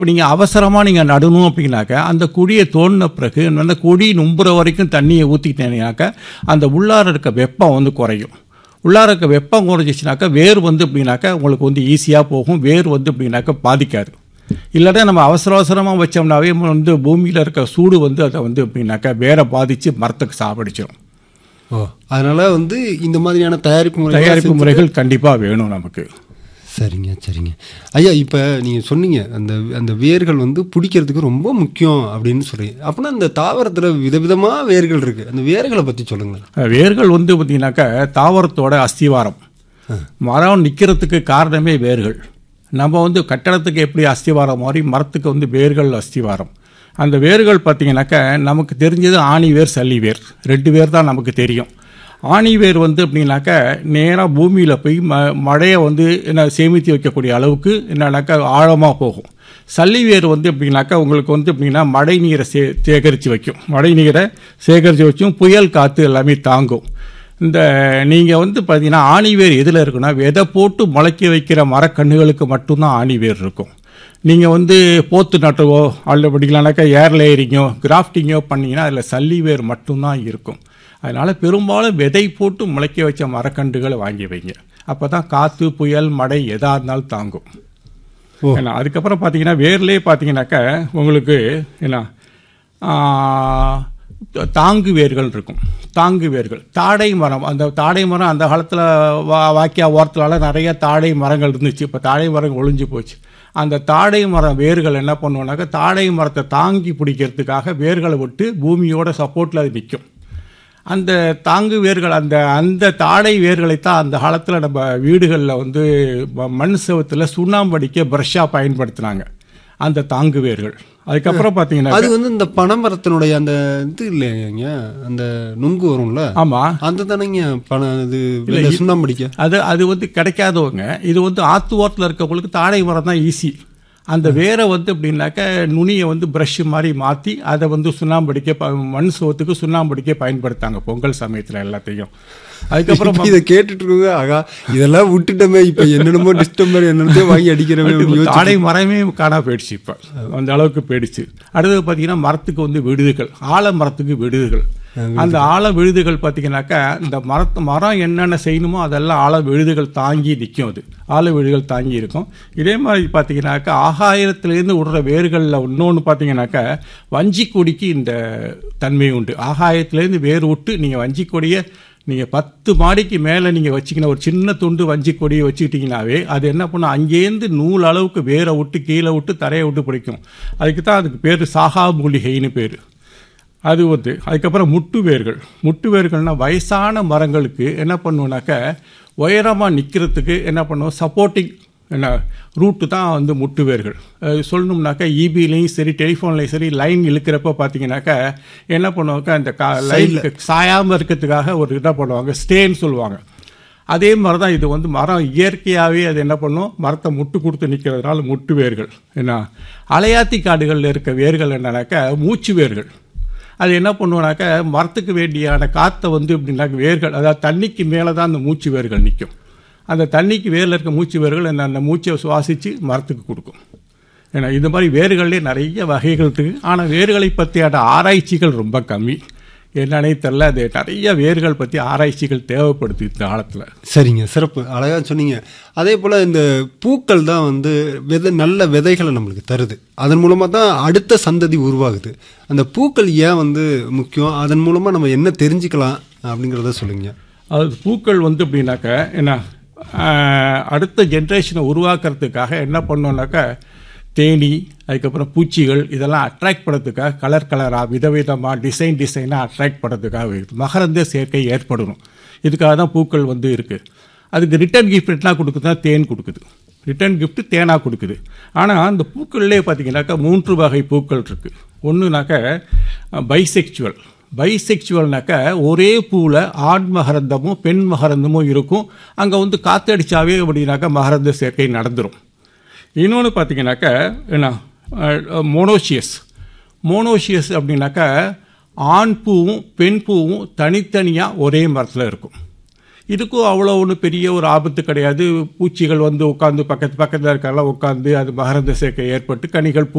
இப்போ நீங்கள் அவசரமாக நீங்கள் நடணும் அப்படின்னாக்க அந்த கொடியை தோண்டின பிறகு அந்த கொடி நும்புற வரைக்கும் தண்ணியை ஊற்றிக்கிட்டேனாக்க அந்த உள்ளார இருக்க வெப்பம் வந்து குறையும் உள்ளார இருக்க வெப்பம் குறைஞ்சிச்சுனாக்கா வேர் வந்து அப்படின்னாக்கா உங்களுக்கு வந்து ஈஸியாக போகும் வேர் வந்து அப்படின்னாக்கா பாதிக்காது இல்லாட்டா நம்ம அவசர அவசரமாக வச்சோம்னாவே வந்து பூமியில் இருக்க சூடு வந்து அதை வந்து அப்படின்னாக்கா வேரை பாதித்து மரத்துக்கு சாப்பிடிச்சிடும் ஓ அதனால வந்து இந்த மாதிரியான தயாரிப்பு முறை தயாரிப்பு முறைகள் கண்டிப்பாக வேணும் நமக்கு சரிங்க சரிங்க ஐயா இப்போ நீங்கள் சொன்னீங்க அந்த அந்த வேர்கள் வந்து பிடிக்கிறதுக்கு ரொம்ப முக்கியம் அப்படின்னு சொல்றீங்க அப்படின்னா அந்த தாவரத்தில் விதவிதமாக வேர்கள் இருக்குது அந்த வேர்களை பற்றி சொல்லுங்களேன் வேர்கள் வந்து பார்த்தீங்கன்னாக்கா தாவரத்தோட அஸ்திவாரம் மரம் நிற்கிறதுக்கு காரணமே வேர்கள் நம்ம வந்து கட்டடத்துக்கு எப்படி அஸ்திவாரம் மாதிரி மரத்துக்கு வந்து வேர்கள் அஸ்திவாரம் அந்த வேர்கள் பார்த்தீங்கன்னாக்கா நமக்கு தெரிஞ்சது ஆணி வேர் சல்லி வேர் ரெண்டு வேர் தான் நமக்கு தெரியும் ஆணி வேர் வந்து அப்படின்னாக்கா நேராக பூமியில் போய் ம மழையை வந்து என்ன சேமித்து வைக்கக்கூடிய அளவுக்கு என்னன்னாக்கா ஆழமாக போகும் சல்லி வேர் வந்து எப்படின்னாக்கா உங்களுக்கு வந்து எப்படின்னா மழை நீரை சே சேகரித்து வைக்கும் மழை நீரை சேகரித்து வச்சும் புயல் காற்று எல்லாமே தாங்கும் இந்த நீங்கள் வந்து பார்த்தீங்கன்னா ஆணிவேர் எதில் இருக்குன்னா விதை போட்டு முளைக்க வைக்கிற மரக்கன்றுகளுக்கு மட்டும்தான் ஆணிவேர் இருக்கும் நீங்கள் வந்து போத்து நட்டுவோ அல்ல படிக்கலாம்னாக்கா ஏர் லேயரிங்கோ கிராஃப்டிங்கோ பண்ணீங்கன்னா அதில் சல்லி வேர் மட்டும்தான் இருக்கும் அதனால் பெரும்பாலும் விதை போட்டு முளைக்க வச்ச மரக்கன்றுகளை வாங்கி வைங்க அப்போ தான் காற்று புயல் மழை எதாக இருந்தாலும் தாங்கும் ஓ. ஏன்னா அதுக்கப்புறம் பார்த்தீங்கன்னா வேர்லேயே பார்த்தீங்கன்னாக்கா உங்களுக்கு என்ன ஆ, தாங்கு வேர்கள் இருக்கும் தாங்கு வேர்கள் தாடை மரம் அந்த தாடை மரம் அந்த காலத்தில் வா வாக்கியா ஓரத்துலால நிறைய தாடை மரங்கள் இருந்துச்சு இப்போ தாடை மரம் ஒழிஞ்சு போச்சு அந்த தாடை மரம் வேர்கள் என்ன பண்ணுவோம்னாக்கா தாடை மரத்தை தாங்கி பிடிக்கிறதுக்காக வேர்களை விட்டு பூமியோட சப்போர்ட்டில் அது நிற்கும் அந்த தாங்கு வேர்கள் அந்த அந்த தாடை வேர்களைத்தான் அந்த காலத்தில் நம்ம வீடுகளில் வந்து ம- மண் செவத்தில் சுண்ணாம்படிக்க ப்ரஷ்ஷாக பயன்படுத்தினாங்க அந்த தாங்கு வேர்கள் அதுக்கப்புறம் பார்த்தீங்கன்னா அது வந்து இந்த பனைமரத்தினுடைய அந்த இது இல்லைங்க அந்த நுங்கு வரும்ல ஆமாம் அந்த தானேங்க பனை இது வெள்ளை சுண்ணாம்படிக்க அது அது வந்து கிடைக்காதவங்க இது வந்து ஆத்து ஓரத்தில் இருக்கவங்களுக்கு தாடை மரம் தான் ஈஸி அந்த வேரை வந்து எப்படின்னாக்கா நுனியை வந்து ப்ரஷ் மாதிரி மாற்றி அதை வந்து சுண்ணாம்படிக்க ப- மண் சோத்துக்கு சுண்ணாம்படிக்க பயன்படுத்தாங்க பொங்கல் சமயத்தில் எல்லாத்தையும் அதுக்கப்புறம் இப்ப இதை கேட்டுட்டு இருக்கோங்க ஆகா இதெல்லாம் விட்டுட்டோமே இப்ப என்னென்னமோ டிஸ்டம்பர் என்னென்னமோ வாங்கி அடிக்கிறவே தாடை மரமே காணா போயிடுச்சு இப்போ அந்த அளவுக்கு போயிடுச்சு அடுத்தது பார்த்தீங்கன்னா மரத்துக்கு வந்து விடுதுகள் ஆல மரத்துக்கு விடுதுகள் அந்த ஆழ விழுதுகள் பார்த்தீங்கன்னாக்கா இந்த மரத்து மரம் என்னென்ன செய்யணுமோ அதெல்லாம் ஆழ விழுதுகள் தாங்கி நிற்கும் அது ஆழ விழுதுகள் தாங்கி இருக்கும் இதே மாதிரி பார்த்தீங்கன்னாக்கா ஆகாயத்திலேருந்து விடுற வேர்களில் இன்னொன்று பார்த்தீங்கன்னாக்கா வஞ்சிக்கொடிக்கு இந்த தன்மை உண்டு ஆகாயத்திலேருந்து வேர் விட்டு நீங்கள் வஞ்சிக்கொடியை நீங்கள் பத்து மாடிக்கு மேலே நீங்கள் வச்சிங்கன்னா ஒரு சின்ன துண்டு வஞ்சி கொடியை வச்சுக்கிட்டீங்கனாவே அது என்ன பண்ணும் அங்கேருந்து நூல் அளவுக்கு வேரை விட்டு கீழே விட்டு தரையை விட்டு பிடிக்கும் அதுக்கு தான் அதுக்கு பேர் சாகா மூலிகைன்னு பேர் அது வந்து அதுக்கப்புறம் முட்டு வேர்கள் முட்டு வேர்கள்னா வயசான மரங்களுக்கு என்ன பண்ணுவோம்னாக்க உயரமாக நிற்கிறதுக்கு என்ன பண்ணுவோம் சப்போர்ட்டிங் என்ன ரூட்டு தான் வந்து முட்டு வேர்கள் அது சொல்லணும்னாக்கா இபிலையும் சரி டெலிஃபோன்லையும் சரி லைன் இழுக்கிறப்ப பார்த்தீங்கன்னாக்கா என்ன பண்ணுவாங்க அந்த கா லைன் சாயாமல் இருக்கிறதுக்காக ஒரு என்ன பண்ணுவாங்க ஸ்டேன்னு சொல்லுவாங்க அதே மாதிரி தான் இது வந்து மரம் இயற்கையாகவே அது என்ன பண்ணும் மரத்தை முட்டு கொடுத்து நிற்கிறதுனால முட்டு வேர்கள் என்ன அலையாத்தி காடுகளில் இருக்க வேர்கள் என்னன்னாக்கா மூச்சு வேர்கள் அது என்ன பண்ணுவோம்னாக்கா மரத்துக்கு வேண்டியான காற்றை வந்து எப்படின்னாக்க வேர்கள் அதாவது தண்ணிக்கு மேலே தான் அந்த மூச்சு வேர்கள் நிற்கும் அந்த தண்ணிக்கு வேரில் இருக்க மூச்சு வேர்கள் என்ன அந்த மூச்சை சுவாசித்து மரத்துக்கு கொடுக்கும் ஏன்னா இந்த மாதிரி வேர்கள்லேயே நிறைய வகைகள் இருக்குது ஆனால் வேர்களை பற்றியான ஆராய்ச்சிகள் ரொம்ப கம்மி என்னன்னே தெரில அது நிறைய வேர்கள் பற்றி ஆராய்ச்சிகள் தேவைப்படுது இந்த காலத்தில் சரிங்க சிறப்பு அழகா சொன்னீங்க அதே போல இந்த பூக்கள் தான் வந்து விதை நல்ல விதைகளை நம்மளுக்கு தருது அதன் மூலமா தான் அடுத்த சந்ததி உருவாகுது அந்த பூக்கள் ஏன் வந்து முக்கியம் அதன் மூலமா நம்ம என்ன தெரிஞ்சுக்கலாம் அப்படிங்கிறத சொல்லுங்க அது பூக்கள் வந்து எப்படின்னாக்க என்ன ஆஹ், அடுத்த ஜென்ரேஷனை உருவாக்குறதுக்காக என்ன பண்ணோம்னாக்கா தேனி அதுக்கப்புறம் பூச்சிகள் இதெல்லாம் அட்ராக்ட் பண்ணுறதுக்காக கலர் கலராக விதவிதமாக டிசைன் டிசைனாக அட்ராக்ட் பண்ணுறதுக்காக இருக்குது. மகரந்த சேர்க்கை ஏற்படணும் இதுக்காக தான் பூக்கள் வந்து இருக்குது அதுக்கு ரிட்டர்ன் கிஃப்ட் என்ன கொடுக்குதுன்னா தேன் கொடுக்குது ரிட்டர்ன் gift தேனாக கொடுக்குது ஆனால் அந்த பூக்கள்லேயே பார்த்தீங்கன்னாக்கா மூன்று வகை பூக்கள் இருக்குது ஒன்றுனாக்க பைசெக்சுவல் பைசெக்சுவல்னாக்க ஒரே பூவில் ஆண் மகரந்தமும் பெண் மகரந்தமும் இருக்கும் அங்கே வந்து காத்தடிச்சாவே அப்படின்னாக்கா மகரந்த சேர்க்கை நடந்துரும் இன்னொன்று பார்த்தீங்கன்னாக்க என்ன மோனோஷியஸ் மோனோஷியஸ் அப்படின்னாக்கா ஆண் பூவும் பெண் பூவும் தனித்தனியாக ஒரே மரத்தில் இருக்கும் இதுக்கும் அவ்வளோ ஒன்றும் பெரிய ஒரு ஆபத்து கிடையாது பூச்சிகள் வந்து உட்காந்து பக்கத்து பக்கத்தில் இருக்கலாம் உட்காந்து அது மகரந்த சேர்க்கை ஏற்பட்டு கனிகள் பூ